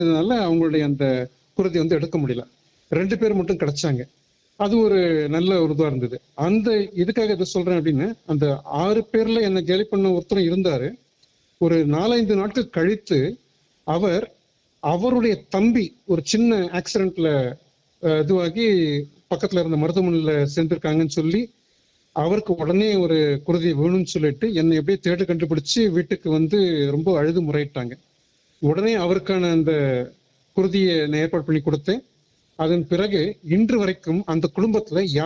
அதனால அவங்களுடைய அந்த குருதி வந்து எடுக்க முடியல ரெண்டு பேர் மட்டும் கிடைச்சாங்க அது ஒரு நல்ல ஒரு இதுவா இருந்தது அந்த இதுக்காக இதை சொல்றேன் அப்படின்னு அந்த ஆறு பேர்ல என்ன கேலி பண்ண ஒருத்தரும் இருந்தாரு ஒரு நாலஞ்சு நாட்கள் கழித்து அவர் அவருடைய தம்பி ஒரு சின்ன ஆக்சிடென்ட்ல இதுவாகி பக்கத்துல இருந்த மருத்துவமனையில சேர்ந்திருக்காங்கன்னு சொல்லி அவருக்கு உடனே ஒரு குருதி வேணும்னு சொல்லிட்டு என்னை எப்படியே தேடி கண்டுபிடிச்சு வீட்டுக்கு வந்து ரொம்ப அழுது முறையிட்டாங்க உடனே அவருக்கான அந்த குருதியை நான் ஏற்பாடு பண்ணி கொடுத்தேன் அதன் பிறகு இன்று வரைக்கும் அந்த குடும்பத்துல